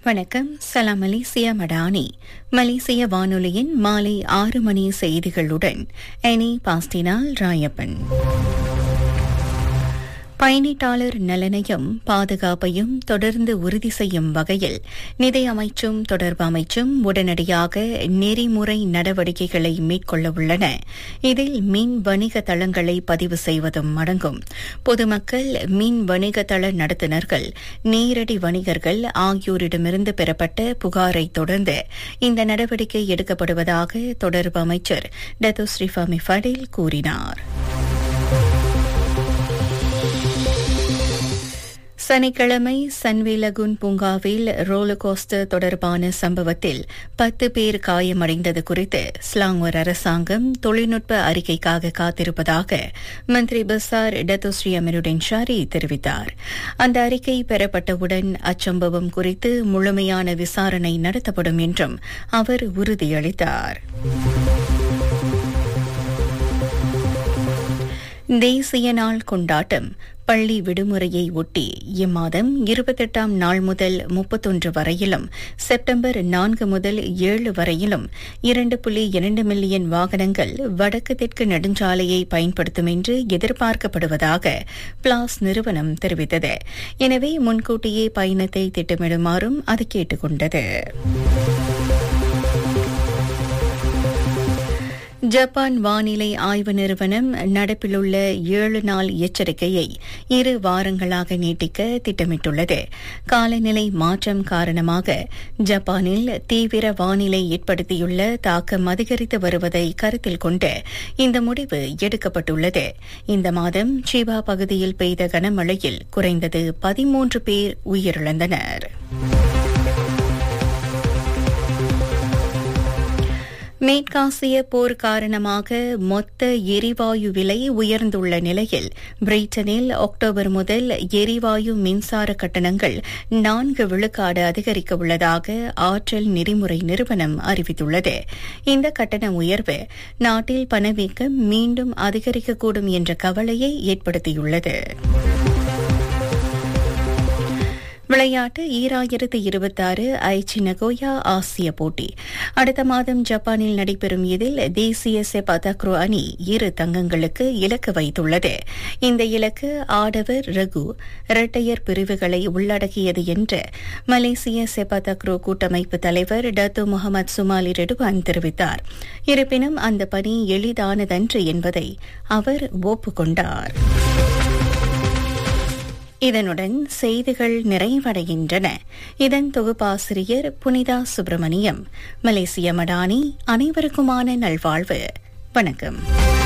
வணக்கம் சலாம் மலேசியா மடானி மலேசிய வானொலியின் மாலை ஆறு மணி செய்திகளுடன் எனி பாஸ்டினால் ராயப்பன் பயணீட்டாளர் நலனையும் பாதுகாப்பையும் தொடர்ந்து உறுதி செய்யும் வகையில் நிதி அமைச்சும் தொடர்பு அமைச்சும் உடனடியாக நெறிமுறை நடவடிக்கைகளை மேற்கொள்ள உள்ளன இதில் மின் வணிக தளங்களை பதிவு செய்வதும் அடங்கும் பொதுமக்கள் மின் வணிக தள நடத்துனர்கள் நேரடி வணிகர்கள் ஆகியோரிடமிருந்து பெறப்பட்ட புகாரை தொடர்ந்து இந்த நடவடிக்கை எடுக்கப்படுவதாக தொடர்பு அமைச்சர் டத்து ஸ்ரீஃபாமி ஃபடில் கூறினார் சனிக்கிழமை சன்விலகுன் பூங்காவில் ரோலர் கோஸ்டர் தொடர்பான சம்பவத்தில் பத்து பேர் காயமடைந்தது குறித்து ஸ்லாங்கூர் அரசாங்கம் தொழில்நுட்ப அறிக்கைக்காக காத்திருப்பதாக மந்திரி பசார் டத்தோஸ்ரீ அமருடன் ஷாரி தெரிவித்தார் அந்த அறிக்கை பெறப்பட்டவுடன் அச்சம்பவம் குறித்து முழுமையான விசாரணை நடத்தப்படும் என்றும் அவர் உறுதியளித்தார் தேசிய நாள் கொண்டாட்டம் பள்ளி விடுமுறையை ஒட்டி இம்மாதம் இருபத்தெட்டாம் நாள் முதல் முப்பத்தொன்று வரையிலும் செப்டம்பர் நான்கு முதல் ஏழு வரையிலும் இரண்டு புள்ளி இரண்டு மில்லியன் வாகனங்கள் வடக்கு தெற்கு நெடுஞ்சாலையை பயன்படுத்தும் என்று எதிர்பார்க்கப்படுவதாக பிளாஸ் நிறுவனம் தெரிவித்தது எனவே முன்கூட்டியே பயணத்தை திட்டமிடுமாறும் அது கேட்டுக் கொண்டது ஜப்பான் வானிலை ஆய்வு நிறுவனம் நடப்பிலுள்ள ஏழு நாள் எச்சரிக்கையை இரு வாரங்களாக நீட்டிக்க திட்டமிட்டுள்ளது காலநிலை மாற்றம் காரணமாக ஜப்பானில் தீவிர வானிலை ஏற்படுத்தியுள்ள தாக்கம் அதிகரித்து வருவதை கருத்தில் கொண்டு இந்த முடிவு எடுக்கப்பட்டுள்ளது இந்த மாதம் சிவா பகுதியில் பெய்த கனமழையில் குறைந்தது பதிமூன்று பேர் உயிரிழந்தனர் மேற்காசிய போர் காரணமாக மொத்த எரிவாயு விலை உயர்ந்துள்ள நிலையில் பிரிட்டனில் அக்டோபர் முதல் எரிவாயு மின்சார கட்டணங்கள் நான்கு விழுக்காடு அதிகரிக்க உள்ளதாக ஆற்றல் நெறிமுறை நிறுவனம் அறிவித்துள்ளது இந்த கட்டண உயர்வு நாட்டில் பணவீக்கம் மீண்டும் அதிகரிக்கக்கூடும் என்ற கவலையை ஏற்படுத்தியுள்ளது விளையாட்டு ஈராயிரத்து இருபத்தாறு ஐச்சி நகோயா ஆசிய போட்டி அடுத்த மாதம் ஜப்பானில் நடைபெறும் இதில் தேசிய செபாதக்ரோ அணி இரு தங்கங்களுக்கு இலக்கு வைத்துள்ளது இந்த இலக்கு ஆடவர் ரகு இரட்டையர் பிரிவுகளை உள்ளடக்கியது என்று மலேசிய செபாதக்ரோ கூட்டமைப்பு தலைவர் டத்து முகமது சுமாலி ரெடுவான் தெரிவித்தார் இருப்பினும் அந்த பணி எளிதானதன்று என்பதை அவர் ஒப்புக்கொண்டார் இதனுடன் செய்திகள் நிறைவடைகின்றன இதன் தொகுப்பாசிரியர் புனிதா சுப்பிரமணியம் மலேசிய மடானி அனைவருக்குமான நல்வாழ்வு வணக்கம்